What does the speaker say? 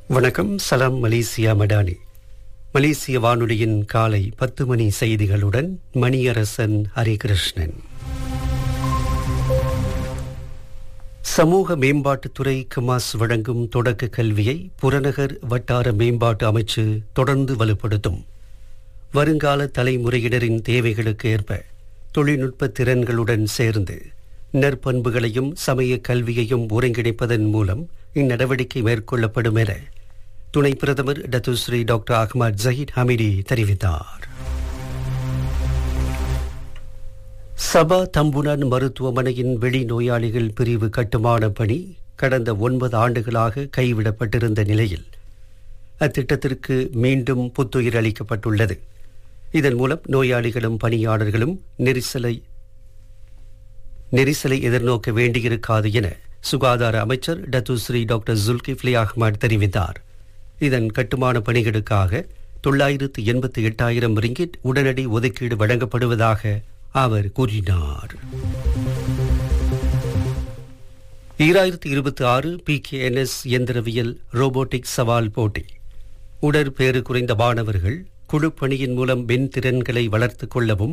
வணக்கம் சலாம் மலேசியா மடானி மலேசிய வானொலியின் காலை பத்து மணி செய்திகளுடன் மணியரசன் ஹரிகிருஷ்ணன் சமூக மேம்பாட்டுத்துறை கமாஸ் வழங்கும் தொடக்க கல்வியை புறநகர் வட்டார மேம்பாட்டு அமைச்சு தொடர்ந்து வலுப்படுத்தும் வருங்கால தலைமுறையினரின் தேவைகளுக்கு ஏற்ப தொழில்நுட்ப திறன்களுடன் சேர்ந்து நற்பண்புகளையும் சமய கல்வியையும் ஒருங்கிணைப்பதன் மூலம் இந்நடவடிக்கை மேற்கொள்ளப்படும் என துணை பிரதமர் Datuk Seri doctor Ahmad Zahid Hamidi தெரிவித்தார் சபா தம்புனான் மருத்துவமனையின் வெளிநோயாளிகள் பிரிவு கட்டுமான பணி கடந்த ஒன்பது ஆண்டுகளாக கைவிடப்பட்டிருந்த நிலையில் அத்திட்டத்திற்கு மீண்டும் புத்துயிர் அளிக்கப்பட்டுள்ளது இதன் மூலம் நோயாளிகளும் பணியாளர்களும் நெரிசலை நெரிசலை எதிர்நோக்க வேண்டியிருக்காது என சுகாதார அமைச்சர் டத்துஸ்ரீ டாக்டர் ஜுல்கிஃப்லி அஹ்மத் தெரிவித்தார் இதன் கட்டுமான பணிகளுக்காக தொள்ளாயிரத்து எண்பத்தி எட்டாயிரம் ரிங்கிட் உடனடி ஒதுக்கீடு வழங்கப்படுவதாக அவர் கூறினார் ஈராயிரத்தி இருபத்தி ஆறு பி கே என் எஸ் எந்திரவியல் ரோபோட்டிக் சவால் போட்டி உடற்பேறு குறைந்த மாணவர்கள் குழு பணியின் மூலம் மென் திறன்களை வளர்த்துக் கொள்ளவும்